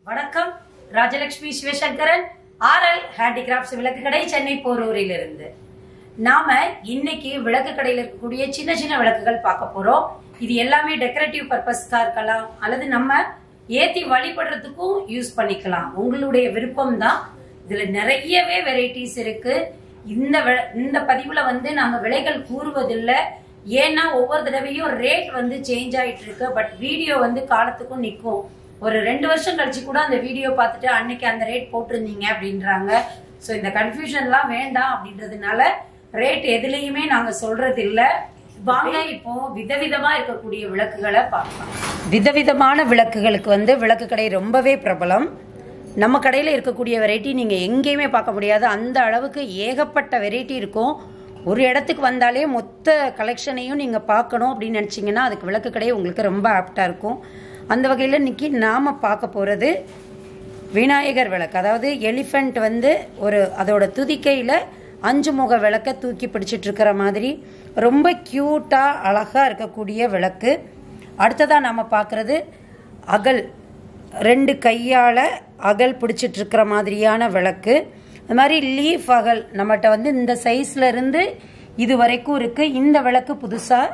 வணக்கம் Rajalakshmi Sivasankaran RL handicrafts விளக்கு கடை சென்னை போரூரில் இருந்து நாம இன்னைக்கு விளக்கு கடையில் இருக்கக்கூடிய சின்ன சின்ன விளக்குகள் பார்க்க போறோம் இது எல்லாமே டெக்கரேட்டிவ் பர்பஸ்க்கா இருக்கலாம் அல்லது நம்ம ஏத்தி வழிபடுறதுக்கும் யூஸ் பண்ணிக்கலாம் உங்களுடைய விருப்பம் தான் இதுல நிறையவே வெரைட்டிஸ் இருக்கு இந்த வி- இந்த பதிவுல வந்து நாங்க விலைகள் கூறுவதில்லை ஏன்னா ஒவ்வொரு தடவையும் ரேட் வந்து சேஞ்ச் ஆயிட்டு இருக்கு பட் வீடியோ வந்து காலத்துக்கும் நிற்கும் ஒரு ரெண்டு வருஷம் கழிச்சு கூட அந்த வீடியோ பார்த்துட்டு அன்னைக்கு அந்த ரேட் போட்டிருந்தீங்க அப்படின்றாங்க ஸோ இந்த கன்ஃபியூஷன்லாம் வேண்டாம் அப்படின்றதுனால ரேட் எதுலேயுமே நாங்க சொல்றது இல்ல வாங்க இப்போ விதவிதமா இருக்கக்கூடிய விளக்குகளை பார்க்கலாம் விதவிதமான விளக்குகளுக்கு வந்து விளக்கு கடை ரொம்பவே பிரபலம் நம்ம கடையில் இருக்கக்கூடிய வெரைட்டி நீங்கள் எங்கேயுமே பார்க்க முடியாது அந்த அளவுக்கு ஏகப்பட்ட வெரைட்டி இருக்கும் ஒரு இடத்துக்கு வந்தாலே மொத்த கலெக்ஷனையும் நீங்கள் பார்க்கணும் அப்படின்னு நினச்சிங்கன்னா அதுக்கு விளக்கு கடை உங்களுக்கு ரொம்ப ஆப்டாக இருக்கும் அந்த வகையில் இன்னைக்கு நாம் பார்க்க போகிறது விநாயகர் விளக்கு அதாவது எலிஃபண்ட் வந்து ஒரு அதோட துதிக்கையில் அஞ்சு முக விளக்கை தூக்கி பிடிச்சிட்டு இருக்கிற மாதிரி ரொம்ப க்யூட்டாக அழகாக இருக்கக்கூடிய விளக்கு அடுத்ததாக நாம் பார்க்குறது அகல் ரெண்டு கையால் அகல் பிடிச்சிட்டு இருக்கிற மாதிரியான விளக்கு அது மாதிரி லீஃப் அகல் நம்மகிட்ட வந்து இந்த சைஸ்ல இருந்து இது வரைக்கும் இருக்குது இந்த விளக்கு புதுசாக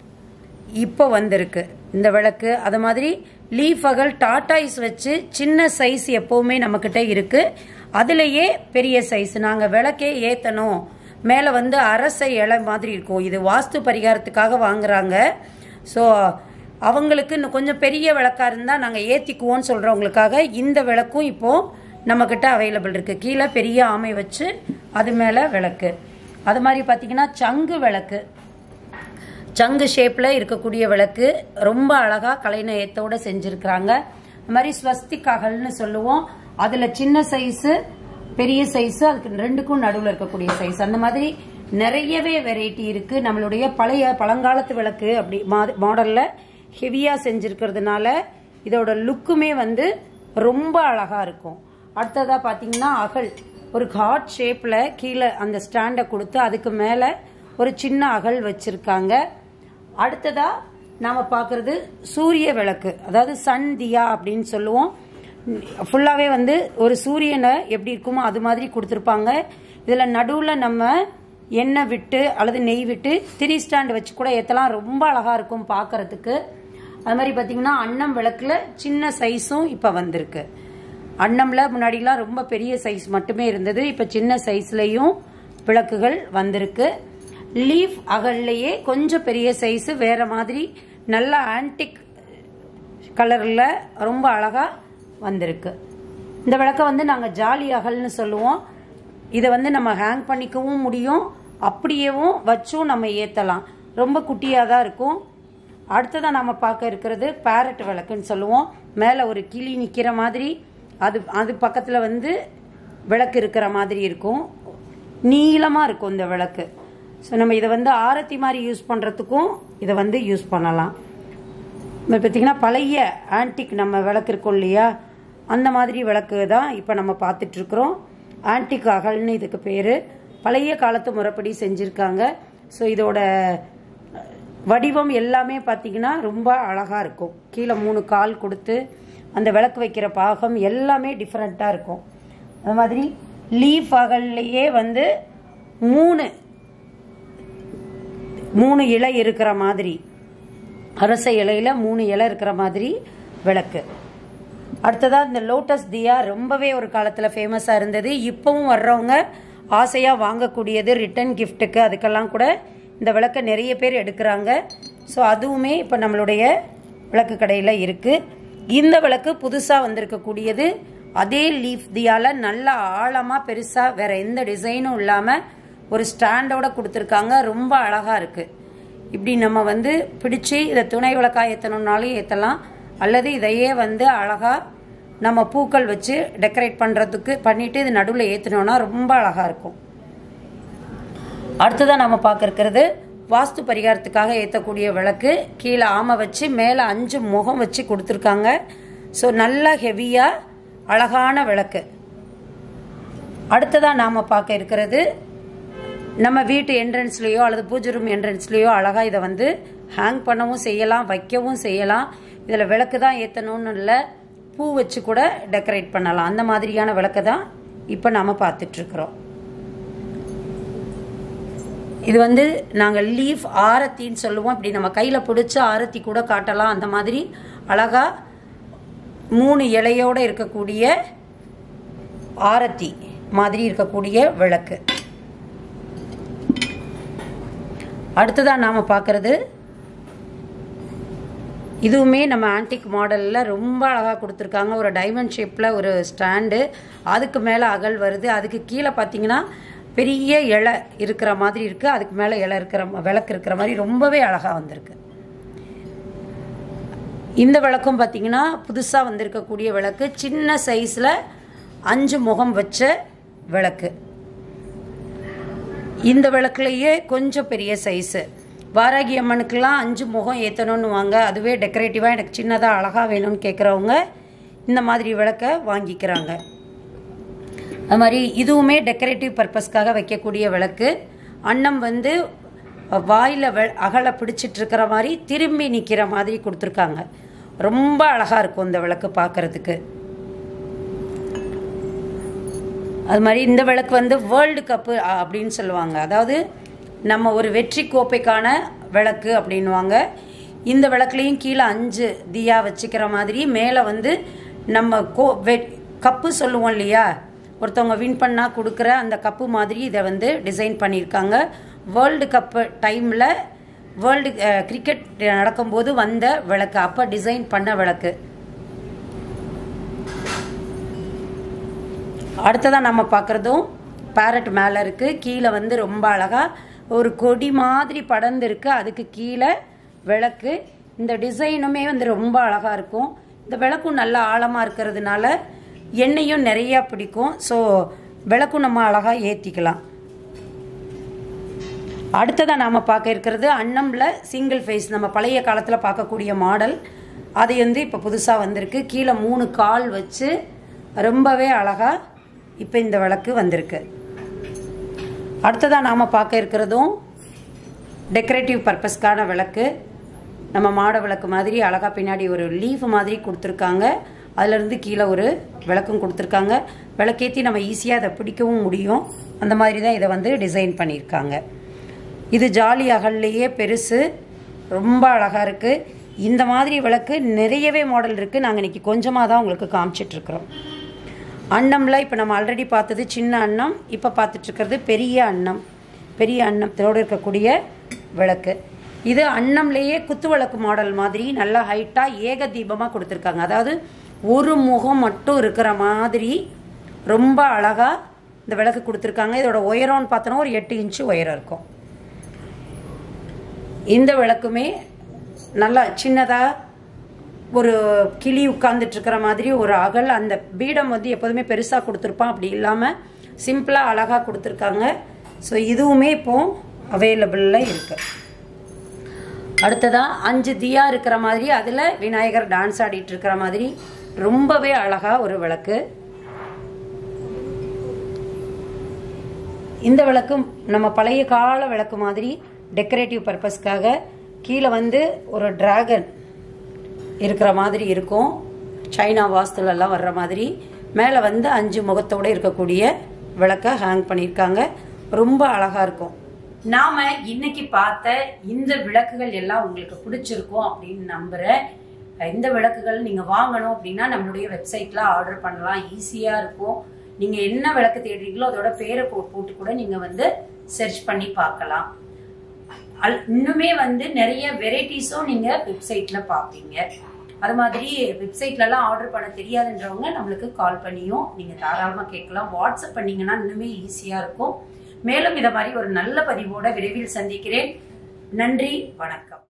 இப்போ வந்திருக்கு இந்த விளக்கு அது மாதிரி லீஃப் அகல் டாட்டாய்ஸ் வச்சு சின்ன சைஸ் எப்போவுமே நம்மக்கிட்ட இருக்கு அதுலேயே பெரிய சைஸ் நாங்கள் விளக்கே ஏற்றணும் மேலே வந்து அரச இலை மாதிரி இருக்கும் இது வாஸ்து பரிகாரத்துக்காக வாங்குறாங்க ஸோ அவங்களுக்கு இன்னும் கொஞ்சம் பெரிய விளக்கா இருந்தால் நாங்கள் ஏற்றிக்குவோன்னு சொல்கிறவங்களுக்காக இந்த விளக்கும் இப்போது நம்மக்கிட்ட அவைலபிள் இருக்குது கீழே பெரிய ஆமை வச்சு அது மேலே விளக்கு அது மாதிரி பார்த்தீங்கன்னா சங்கு விளக்கு சங்கு ஷேப்பில் இருக்கக்கூடிய விளக்கு ரொம்ப அழகாக கலைநயத்தோடு செஞ்சுருக்கிறாங்க அது மாதிரி ஸ்வஸ்திக் அகல்னு சொல்லுவோம் அதில் சின்ன சைஸு பெரிய சைஸு அதுக்கு ரெண்டுக்கும் நடுவில் இருக்கக்கூடிய சைஸ் அந்த மாதிரி நிறையவே வெரைட்டி இருக்குது நம்மளுடைய பழைய பழங்காலத்து விளக்கு அப்படி மாடலில் ஹெவியாக செஞ்சுருக்கிறதுனால இதோட லுக்குமே வந்து ரொம்ப அழகாக இருக்கும் அடுத்ததாக பார்த்தீங்கன்னா அகல் ஒரு ஹார்ட் ஷேப்பில் கீழே அந்த ஸ்டாண்டை கொடுத்து அதுக்கு மேலே ஒரு சின்ன அகல் வச்சுருக்காங்க அடுத்ததா நாம பார்க்கறது சூரிய விளக்கு அதாவது சன் தியா அப்படின்னு சொல்லுவோம் ஃபுல்லாகவே வந்து ஒரு சூரியனை எப்படி இருக்குமோ அது மாதிரி கொடுத்துருப்பாங்க இதில் நடுவில் நம்ம எண்ணெய் விட்டு அல்லது நெய் விட்டு திரி ஸ்டாண்ட் வச்சு கூட ஏற்றலாம் ரொம்ப அழகாக இருக்கும் பார்க்கறதுக்கு அது மாதிரி பார்த்தீங்கன்னா அன்னம் விளக்கில் சின்ன சைஸும் இப்போ வந்திருக்கு அன்னம்ல முன்னாடிலாம் ரொம்ப பெரிய சைஸ் மட்டுமே இருந்தது இப்போ சின்ன சைஸ்லையும் விளக்குகள் வந்திருக்கு லீஃப் அகல்லையே கொஞ்சம் பெரிய சைஸ் வேற மாதிரி நல்ல ஆன்டிக் கலரில் ரொம்ப அழகாக வந்திருக்கு இந்த விளக்கை வந்து நாங்கள் ஜாலி அகல்னு சொல்லுவோம் இதை வந்து நம்ம ஹேங் பண்ணிக்கவும் முடியும் அப்படியேவும் வச்சும் நம்ம ஏற்றலாம் ரொம்ப குட்டியாக தான் இருக்கும் அடுத்ததாக நம்ம பார்க்க இருக்கிறது பேரட் விளக்குன்னு சொல்லுவோம் மேலே ஒரு கிளி நிற்கிற மாதிரி அது அது பக்கத்தில் வந்து விளக்கு இருக்கிற மாதிரி இருக்கும் நீளமாக இருக்கும் இந்த விளக்கு ஸோ நம்ம இதை வந்து ஆரத்தி மாதிரி யூஸ் பண்ணுறதுக்கும் இதை வந்து யூஸ் பண்ணலாம் இப்போ பார்த்தீங்கன்னா பழைய ஆன்டிக் நம்ம விளக்கு இருக்கோம் இல்லையா அந்த மாதிரி விளக்கு தான் இப்போ நம்ம பார்த்துட்டு இருக்கிறோம் ஆன்டிக் அகல்னு இதுக்கு பேர் பழைய காலத்து முறைப்படி செஞ்சுருக்காங்க ஸோ இதோட வடிவம் எல்லாமே பார்த்தீங்கன்னா ரொம்ப அழகாக இருக்கும் கீழே மூணு கால் கொடுத்து அந்த விளக்கு வைக்கிற பாகம் எல்லாமே டிஃப்ரெண்ட்டாக இருக்கும் அது மாதிரி லீஃப் அகல்லையே வந்து மூணு மூணு இலை இருக்கிற மாதிரி அரச இலையில மூணு இலை இருக்கிற மாதிரி விளக்கு அடுத்ததா இந்த லோட்டஸ் தியா ரொம்பவே ஒரு காலத்தில் ஃபேமஸாக இருந்தது இப்போவும் வர்றவங்க ஆசையாக வாங்கக்கூடியது ரிட்டன் கிஃப்ட்டுக்கு அதுக்கெல்லாம் கூட இந்த விளக்கை நிறைய பேர் எடுக்கிறாங்க ஸோ அதுவுமே இப்போ நம்மளுடைய விளக்கு கடையில் இருக்குது இந்த விளக்கு புதுசாக வந்திருக்கக்கூடியது அதே லீஃப் தியால நல்ல ஆழமாக பெருசாக வேற எந்த டிசைனும் இல்லாமல் ஒரு ஸ்டாண்டோட கொடுத்துருக்காங்க ரொம்ப அழகாக இருக்குது இப்படி நம்ம வந்து பிடிச்சு இதை துணை விளக்காக ஏற்றணுன்னாலும் ஏற்றலாம் அல்லது இதையே வந்து அழகாக நம்ம பூக்கள் வச்சு டெக்கரேட் பண்ணுறதுக்கு பண்ணிட்டு இது நடுவில் ஏற்றினோன்னா ரொம்ப அழகாக இருக்கும் அடுத்ததாக நம்ம பார்க்க இருக்கிறது வாஸ்து பரிகாரத்துக்காக ஏற்றக்கூடிய விளக்கு கீழே ஆமை வச்சு மேலே அஞ்சு முகம் வச்சு கொடுத்துருக்காங்க ஸோ நல்லா ஹெவியாக அழகான விளக்கு அடுத்ததாக நாம் பார்க்க இருக்கிறது நம்ம வீட்டு என்ட்ரன்ஸ்லேயோ அல்லது பூஜை ரூம் என்ட்ரன்ஸ்லேயோ அழகாக இதை வந்து ஹேங் பண்ணவும் செய்யலாம் வைக்கவும் செய்யலாம் இதில் விளக்கு தான் ஏற்றணும்னு இல்லை பூ வச்சு கூட டெக்கரேட் பண்ணலாம் அந்த மாதிரியான விளக்கை தான் இப்போ நாம் பார்த்துட்ருக்குறோம் இது வந்து நாங்கள் லீஃப் ஆரத்தின்னு சொல்லுவோம் இப்படி நம்ம கையில் பிடிச்ச ஆரத்தி கூட காட்டலாம் அந்த மாதிரி அழகாக மூணு இலையோடு இருக்கக்கூடிய ஆரத்தி மாதிரி இருக்கக்கூடிய விளக்கு அடுத்ததாக நாம் பார்க்குறது இதுவுமே நம்ம ஆன்டிக் மாடலில் ரொம்ப அழகாக கொடுத்துருக்காங்க ஒரு டைமண்ட் ஷேப்பில் ஒரு ஸ்டாண்டு அதுக்கு மேலே அகல் வருது அதுக்கு கீழே பார்த்தீங்கன்னா பெரிய இலை இருக்கிற மாதிரி இருக்குது அதுக்கு மேலே இலை இருக்கிற விளக்கு இருக்கிற மாதிரி ரொம்பவே அழகாக வந்திருக்கு இந்த விளக்கும் பார்த்தீங்கன்னா புதுசாக வந்திருக்கக்கூடிய விளக்கு சின்ன சைஸில் அஞ்சு முகம் வச்ச விளக்கு இந்த விளக்குலையே கொஞ்சம் பெரிய சைஸு வாராகி அம்மனுக்கெல்லாம் அஞ்சு முகம் ஏற்றணும்னு வாங்க அதுவே டெக்கரேட்டிவாக எனக்கு சின்னதாக அழகாக வேணும்னு கேட்குறவங்க இந்த மாதிரி விளக்கை வாங்கிக்கிறாங்க அது மாதிரி இதுவுமே டெக்கரேட்டிவ் பர்பஸ்க்காக வைக்கக்கூடிய விளக்கு அன்னம் வந்து வாயில் வெ அகலை பிடிச்சிட்டு இருக்கிற மாதிரி திரும்பி நிற்கிற மாதிரி கொடுத்துருக்காங்க ரொம்ப அழகாக இருக்கும் இந்த விளக்கு பார்க்குறதுக்கு அது மாதிரி இந்த விளக்கு வந்து வேர்ல்டு கப்பு அப்படின்னு சொல்லுவாங்க அதாவது நம்ம ஒரு வெற்றி கோப்பைக்கான விளக்கு அப்படின்வாங்க இந்த விளக்குலேயும் கீழே அஞ்சு தியா வச்சுக்கிற மாதிரி மேலே வந்து நம்ம கோ வெ கப்பு சொல்லுவோம் இல்லையா ஒருத்தவங்க வின் பண்ணால் கொடுக்குற அந்த கப்பு மாதிரி இதை வந்து டிசைன் பண்ணியிருக்காங்க வேர்ல்டு கப்பு டைமில் வேர்ல்டு கிரிக்கெட் நடக்கும்போது வந்த விளக்கு அப்போ டிசைன் பண்ண விளக்கு அடுத்ததாக நம்ம பார்க்குறதும் பேரட் மேலே இருக்குது கீழே வந்து ரொம்ப அழகாக ஒரு கொடி மாதிரி படர்ந்து இருக்கு அதுக்கு கீழே விளக்கு இந்த டிசைனுமே வந்து ரொம்ப அழகாக இருக்கும் இந்த விளக்கும் நல்லா ஆழமாக இருக்கிறதுனால எண்ணெயும் நிறையா பிடிக்கும் ஸோ விளக்கும் நம்ம அழகாக ஏற்றிக்கலாம் அடுத்ததாக நாம் பார்க்க இருக்கிறது அன்னமில் சிங்கிள் ஃபேஸ் நம்ம பழைய காலத்தில் பார்க்கக்கூடிய மாடல் அது வந்து இப்போ புதுசாக வந்திருக்கு கீழே மூணு கால் வச்சு ரொம்பவே அழகாக இப்போ இந்த விளக்கு வந்திருக்கு அடுத்ததாக நாம் பார்க்க இருக்கிறதும் டெக்கரேட்டிவ் பர்பஸ்க்கான விளக்கு நம்ம மாட விளக்கு மாதிரி அழகாக பின்னாடி ஒரு லீஃப் மாதிரி கொடுத்துருக்காங்க அதுலேருந்து கீழே ஒரு விளக்கும் கொடுத்துருக்காங்க விளக்கேற்றி நம்ம ஈஸியாக அதை பிடிக்கவும் முடியும் அந்த மாதிரி தான் இதை வந்து டிசைன் பண்ணியிருக்காங்க இது ஜாலி அகல்லையே பெருசு ரொம்ப அழகாக இருக்குது இந்த மாதிரி விளக்கு நிறையவே மாடல் இருக்குது நாங்கள் இன்றைக்கி கொஞ்சமாக தான் உங்களுக்கு காமிச்சிட்ருக்குறோம் அன்னம்ல இப்போ நம்ம ஆல்ரெடி பார்த்தது சின்ன அன்னம் இப்போ பார்த்துட்ருக்கிறது பெரிய அன்னம் பெரிய அன்னத்தோடு இருக்கக்கூடிய விளக்கு இது அன்னம்லேயே குத்து விளக்கு மாடல் மாதிரி நல்லா ஹைட்டாக ஏக தீபமாக கொடுத்துருக்காங்க அதாவது ஒரு முகம் மட்டும் இருக்கிற மாதிரி ரொம்ப அழகாக இந்த விளக்கு கொடுத்துருக்காங்க இதோட உயரம்னு பார்த்தோன்னா ஒரு எட்டு இன்ச்சு உயரம் இருக்கும் இந்த விளக்குமே நல்லா சின்னதாக ஒரு கிளி உட்கார்ந்துட்டு இருக்கிற மாதிரி ஒரு அகல் அந்த பீடம் வந்து எப்போதுமே பெருசாக கொடுத்துருப்பான் அப்படி இல்லாமல் சிம்பிளாக அழகாக கொடுத்துருக்காங்க ஸோ இதுவுமே இப்போ அவைலபிளில் இருக்கு அடுத்ததாக அஞ்சு தியா இருக்கிற மாதிரி அதில் விநாயகர் டான்ஸ் ஆடிட்டு இருக்கிற மாதிரி ரொம்பவே அழகாக ஒரு விளக்கு இந்த விளக்கு நம்ம பழைய கால விளக்கு மாதிரி டெக்கரேட்டிவ் பர்பஸ்க்காக கீழே வந்து ஒரு டிராகன் இருக்கிற மாதிரி இருக்கும் சைனா வாஸ்துலெல்லாம் வர்ற மாதிரி மேலே வந்து அஞ்சு முகத்தோடு இருக்கக்கூடிய விளக்கை ஹேங் பண்ணியிருக்காங்க ரொம்ப அழகாக இருக்கும் நாம இன்னைக்கு பார்த்த இந்த விளக்குகள் எல்லாம் உங்களுக்கு பிடிச்சிருக்கும் அப்படின்னு நம்புறேன் இந்த விளக்குகள் நீங்க வாங்கணும் அப்படின்னா நம்மளுடைய வெப்சைட்ல ஆர்டர் பண்ணலாம் ஈஸியா இருக்கும் நீங்க என்ன விளக்கு தேடுறீங்களோ அதோட பேரை போ- போட்டு கூட நீங்க வந்து சர்ச் பண்ணி பார்க்கலாம் அல்- இன்னுமே வந்து நிறைய வெரைட்டிஸும் நீங்க வெப்சைட்ல பார்ப்பீங்க அது மாதிரி வெப்சைட்ல எல்லாம் ஆர்டர் பண்ண தெரியாதுன்றவங்க நம்மளுக்கு கால் பண்ணியும் நீங்க தாராளமா கேட்கலாம் வாட்ஸ்அப் பண்ணீங்கன்னா இன்னுமே ஈஸியா இருக்கும் மேலும் இத மாதிரி ஒரு நல்ல பதிவோட விரைவில் சந்திக்கிறேன் நன்றி வணக்கம்